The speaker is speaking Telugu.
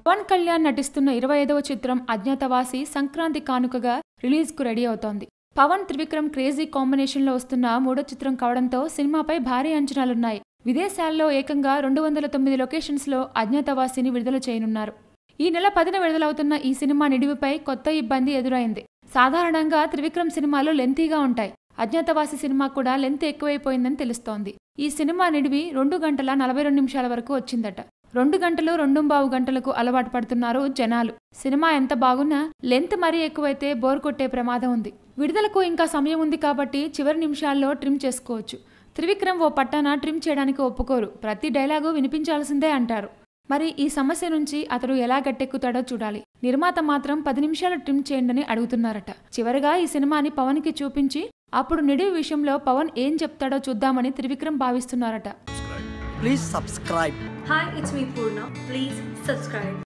పవన్ కళ్యాణ్ నటిస్తున్న ఇరవై ఐదవ చిత్రం అజ్ఞాతవాసి సంక్రాంతి కానుకగా రిలీజ్ కు రెడీ అవుతోంది పవన్ త్రివిక్రమ్ క్రేజీ కాంబినేషన్ లో వస్తున్న మూడో చిత్రం కావడంతో సినిమాపై భారీ అంచనాలున్నాయి విదేశాల్లో ఏకంగా రెండు వందల తొమ్మిది లొకేషన్స్ లో అజ్ఞాతవాసిని విడుదల చేయనున్నారు ఈ నెల పదిన విడుదలవుతున్న ఈ సినిమా నిడివిపై కొత్త ఇబ్బంది ఎదురైంది సాధారణంగా త్రివిక్రమ్ సినిమాలు లెంతీగా ఉంటాయి అజ్ఞాతవాసి సినిమా కూడా లెంత్ ఎక్కువైపోయిందని తెలుస్తోంది ఈ సినిమా నిడివి రెండు గంటల నలభై రెండు నిమిషాల వరకు వచ్చిందట రెండు గంటలు రెండుంబావు గంటలకు అలవాటు పడుతున్నారు జనాలు సినిమా ఎంత బాగున్నా లెంత్ మరీ ఎక్కువైతే బోర్ కొట్టే ప్రమాదం ఉంది విడుదలకు ఇంకా సమయం ఉంది కాబట్టి చివరి నిమిషాల్లో ట్రిమ్ చేసుకోవచ్చు త్రివిక్రమ్ ఓ పట్టాన ట్రిమ్ చేయడానికి ఒప్పుకోరు ప్రతి డైలాగు వినిపించాల్సిందే అంటారు మరి ఈ సమస్య నుంచి అతడు ఎలా గట్టెక్కుతాడో చూడాలి నిర్మాత మాత్రం పది నిమిషాలు ట్రిమ్ చేయండి అడుగుతున్నారట చివరగా ఈ సినిమాని పవన్ కి చూపించి అప్పుడు నిడివి విషయంలో పవన్ ఏం చెప్తాడో చూద్దామని Trivikram భావిస్తున్నారట Please subscribe. Hi, it's me Purna. Please subscribe.